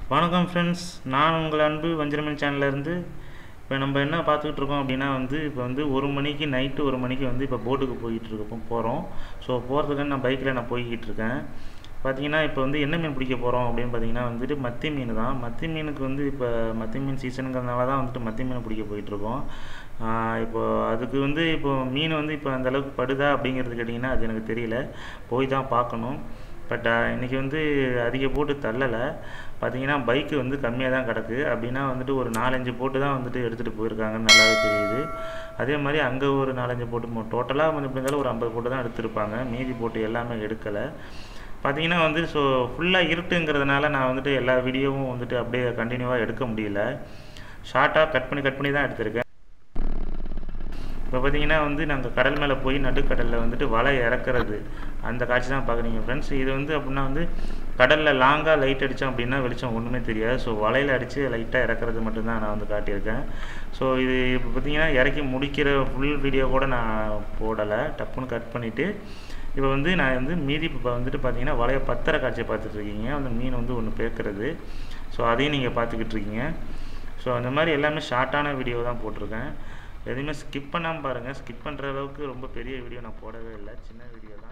வணக்கம் ஃப்ரெண்ட்ஸ் நான் உங்கள் அன்பு வஞ்சிரமணி சேனல்லேருந்து இப்போ நம்ம என்ன பார்த்துக்கிட்டு இருக்கோம் அப்படின்னா வந்து இப்போ வந்து ஒரு மணிக்கு நைட்டு ஒரு மணிக்கு வந்து இப்போ போட்டுக்கு போயிட்டு இருக்கோம் போகிறோம் ஸோ போகிறதுக்கு நான் பைக்கில் நான் போய்கிட்டு இருக்கேன் பார்த்தீங்கன்னா இப்போ வந்து என்ன மீன் பிடிக்க போகிறோம் அப்படின்னு பார்த்தீங்கன்னா வந்துட்டு மத்தி மீன் தான் மத்தி மீனுக்கு வந்து இப்போ மத்தி மீன் சீசனுங்கிறதுனால தான் வந்துட்டு மத்தி மீன் பிடிக்க போயிட்டுருக்கோம் இப்போ அதுக்கு வந்து இப்போ மீன் வந்து இப்போ அந்த அளவுக்கு படுதா அப்படிங்கிறது கேட்டிங்கன்னா அது எனக்கு தெரியல போய் தான் பார்க்கணும் பட் இன்றைக்கி வந்து அதிக போட்டு தள்ளலை பார்த்தீங்கன்னா பைக்கு வந்து கம்மியாக தான் கிடக்கு அப்படின்னா வந்துட்டு ஒரு நாலஞ்சு போட்டு தான் வந்துட்டு எடுத்துகிட்டு போயிருக்காங்கன்னு நல்லாவே தெரியுது அதே மாதிரி அங்கே ஒரு நாலஞ்சு போட்டு டோட்டலாக வந்து எப்படி இருந்தாலும் ஒரு ஐம்பது போட்டு தான் எடுத்திருப்பாங்க மீதி போட்டு எல்லாமே எடுக்கலை பார்த்தீங்கன்னா வந்து ஸோ ஃபுல்லாக இருட்டுங்கிறதுனால நான் வந்துட்டு எல்லா வீடியோவும் வந்துட்டு அப்படியே கண்டினியூவாக எடுக்க முடியல ஷார்ட்டாக கட் பண்ணி கட் பண்ணி தான் எடுத்திருக்கேன் இப்போ பார்த்தீங்கன்னா வந்து நாங்கள் கடல் மேலே போய் நடுக்கடலில் வந்துட்டு வலை இறக்குறது அந்த காட்சி தான் பார்க்குறீங்க ஃப்ரெண்ட்ஸ் இது வந்து அப்படின்னா வந்து கடலில் லாங்காக லைட் அடித்தோம் அப்படின்னா வெளிச்சம் ஒன்றுமே தெரியாது ஸோ வலையில் அடித்து லைட்டாக இறக்குறது மட்டும்தான் நான் வந்து காட்டியிருக்கேன் ஸோ இது இப்போ பார்த்தீங்கன்னா இறக்கி முடிக்கிற ஃபுல் வீடியோ கூட நான் போடலை டப்புன்னு கட் பண்ணிவிட்டு இப்போ வந்து நான் வந்து மீதி இப்போ வந்துட்டு பார்த்தீங்கன்னா வலையை பத்திர காட்சியை பார்த்துட்ருக்கீங்க அந்த மீன் வந்து ஒன்று பேர்க்கிறது ஸோ அதையும் நீங்கள் பார்த்துக்கிட்டு இருக்கீங்க ஸோ அந்த மாதிரி எல்லாமே ஷார்ட்டான வீடியோ தான் போட்டிருக்கேன் எதுவுமே ஸ்கிப் பண்ணாமல் பாருங்கள் ஸ்கிப் பண்ணுற அளவுக்கு ரொம்ப பெரிய வீடியோ நான் போடவே இல்லை சின்ன வீடியோ தான்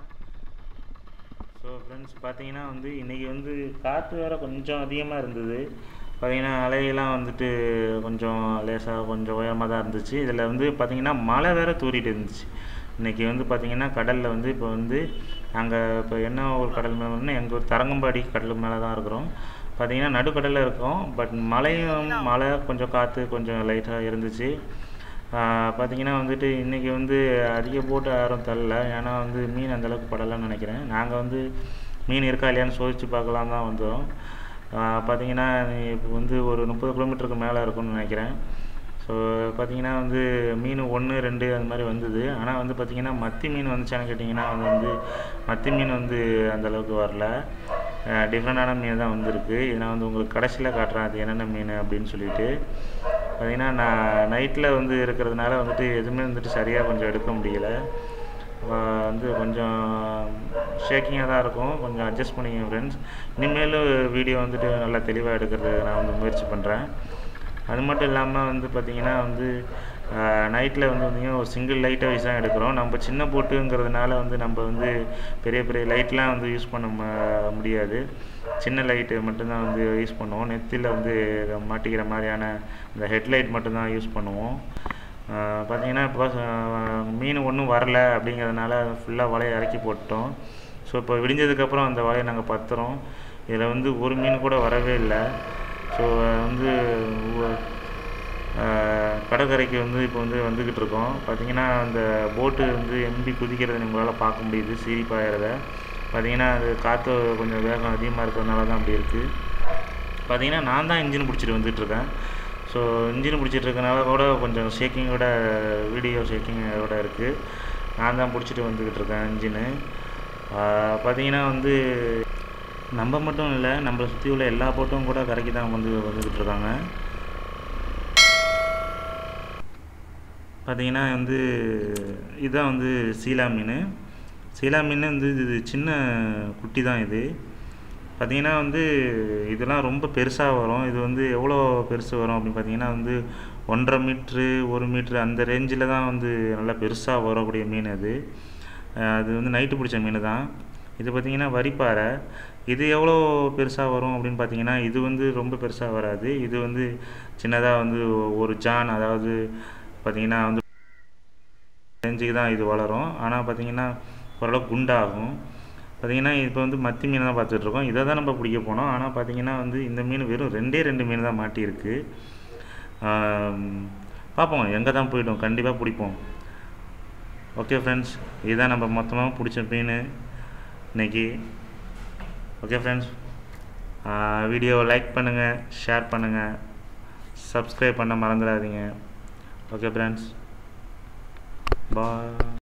ஸோ ஃப்ரெண்ட்ஸ் பார்த்தீங்கன்னா வந்து இன்றைக்கி வந்து காற்று வேறு கொஞ்சம் அதிகமாக இருந்தது பார்த்தீங்கன்னா அலையெல்லாம் வந்துட்டு கொஞ்சம் லேசாக கொஞ்சம் உயரமாக தான் இருந்துச்சு இதில் வந்து பார்த்திங்கன்னா மழை வேறு தூரிட்டு இருந்துச்சு இன்றைக்கி வந்து பார்த்திங்கன்னா கடலில் வந்து இப்போ வந்து நாங்கள் இப்போ என்ன ஒரு கடல் மேலே எங்கள் ஒரு தரங்கம்பாடி கடல் மேலே தான் இருக்கிறோம் பார்த்திங்கன்னா நடுக்கடலில் இருக்கோம் பட் மழையும் மழை கொஞ்சம் காற்று கொஞ்சம் லைட்டாக இருந்துச்சு பார்த்திங்கன்னா வந்துட்டு இன்றைக்கி வந்து அதிக போட்டு யாரும் தரல ஏன்னா வந்து மீன் அந்தளவுக்கு படலைன்னு நினைக்கிறேன் நாங்கள் வந்து மீன் இருக்கா இல்லையான்னு சோதித்து பார்க்கலாம் தான் வந்தோம் பார்த்திங்கன்னா இப்போ வந்து ஒரு முப்பது கிலோமீட்டருக்கு மேலே இருக்கும்னு நினைக்கிறேன் ஸோ பார்த்திங்கன்னா வந்து மீன் ஒன்று ரெண்டு அந்த மாதிரி வந்தது ஆனால் வந்து பார்த்திங்கன்னா மத்தி மீன் வந்துச்சான்னு கேட்டிங்கன்னா அது வந்து மத்தி மீன் வந்து அந்தளவுக்கு வரல டிஃப்ரெண்டான மீன் தான் வந்திருக்கு இதை நான் வந்து உங்களுக்கு கடைசியில் காட்டுறேன் அது என்னென்ன மீன் அப்படின்னு சொல்லிட்டு பார்த்திங்கன்னா நான் நைட்டில் வந்து இருக்கிறதுனால வந்துட்டு எதுவுமே வந்துட்டு சரியாக கொஞ்சம் எடுக்க முடியல வந்து கொஞ்சம் ஷேக்கிங்காக தான் இருக்கும் கொஞ்சம் அட்ஜஸ்ட் பண்ணிக்கங்க ஃப்ரெண்ட்ஸ் இனிமேலும் வீடியோ வந்துட்டு நல்லா தெளிவாக எடுக்கிறது நான் வந்து முயற்சி பண்ணுறேன் அது மட்டும் இல்லாமல் வந்து பார்த்திங்கன்னா வந்து நைட்டில் வந்து பார்த்திங்கன்னா ஒரு சிங்கிள் லைட்டை வைஸ் தான் எடுக்கிறோம் நம்ம சின்ன போட்டுங்கிறதுனால வந்து நம்ம வந்து பெரிய பெரிய லைட்லாம் வந்து யூஸ் பண்ண முடியாது சின்ன லைட்டு மட்டும்தான் வந்து யூஸ் பண்ணுவோம் நெத்தியில் வந்து மாட்டிக்கிற மாதிரியான இந்த ஹெட்லைட் மட்டும்தான் யூஸ் பண்ணுவோம் பார்த்திங்கன்னா இப்போ மீன் ஒன்றும் வரல அப்படிங்கிறதுனால ஃபுல்லாக வலையை இறக்கி போட்டோம் ஸோ இப்போ விடிஞ்சதுக்கப்புறம் அந்த வலையை நாங்கள் பத்துறோம் இதில் வந்து ஒரு மீன் கூட வரவே இல்லை ஸோ வந்து கடற்கரைக்கு வந்து இப்போ வந்து வந்துக்கிட்டு இருக்கோம் பார்த்திங்கன்னா அந்த போட்டு வந்து எம்பி குதிக்கிறத நம்மளால் பார்க்க முடியுது சீரி பாயிறத பார்த்திங்கன்னா அது காற்று கொஞ்சம் வேகம் அதிகமாக இருக்கிறதுனால தான் அப்படி இருக்குது பார்த்திங்கன்னா நான் தான் இன்ஜின் பிடிச்சிட்டு வந்துட்டுருக்கேன் ஸோ இன்ஜின் பிடிச்சிட்டு இருக்கனால கூட கொஞ்சம் ஷேக்கிங்கோட வீடியோ ஷேக்கிங்கோட இருக்குது நான் தான் பிடிச்சிட்டு வந்துக்கிட்டு இருக்கேன் இன்ஜினு பார்த்திங்கன்னா வந்து நம்ம மட்டும் இல்லை நம்மளை சுற்றி உள்ள எல்லா போட்டும் கூட கரைக்கு தான் வந்து வந்துக்கிட்டு இருக்காங்க பார்த்திங்கன்னா வந்து இதுதான் வந்து சீலா மீன் சீலா மீன் வந்து இது சின்ன குட்டி தான் இது பார்த்திங்கன்னா வந்து இதெல்லாம் ரொம்ப பெருசாக வரும் இது வந்து எவ்வளோ பெருசு வரும் அப்படின்னு பார்த்தீங்கன்னா வந்து ஒன்றரை மீட்ரு ஒரு மீட்ரு அந்த ரேஞ்சில் தான் வந்து நல்லா பெருசாக வரக்கூடிய மீன் அது அது வந்து நைட்டு பிடிச்ச மீன் தான் இது பார்த்திங்கன்னா வரிப்பாறை இது எவ்வளோ பெருசாக வரும் அப்படின்னு பார்த்தீங்கன்னா இது வந்து ரொம்ப பெருசாக வராது இது வந்து சின்னதாக வந்து ஒரு ஜான் அதாவது பார்த்திங்கன்னா வந்து ரேஞ்சுக்கு தான் இது வளரும் ஆனால் பார்த்திங்கன்னா ஓரளவுக்கு குண்டாகும் பார்த்திங்கன்னா இப்போ வந்து மத்தி மீன் தான் பார்த்துட்ருக்கோம் இதை தான் நம்ம பிடிக்க போனோம் ஆனால் பார்த்திங்கன்னா வந்து இந்த மீன் வெறும் ரெண்டே ரெண்டு மீன் தான் மாட்டியிருக்கு பார்ப்போம் எங்கே தான் போய்டும் கண்டிப்பாக பிடிப்போம் ஓகே ஃப்ரெண்ட்ஸ் இதுதான் நம்ம மொத்தமாக பிடிச்ச மீன் இன்றைக்கி ஓகே ஃப்ரெண்ட்ஸ் வீடியோவை லைக் பண்ணுங்கள் ஷேர் பண்ணுங்கள் சப்ஸ்கிரைப் பண்ண மறந்துடாதீங்க ஓகே ஃப்ரெண்ட்ஸ் பாய்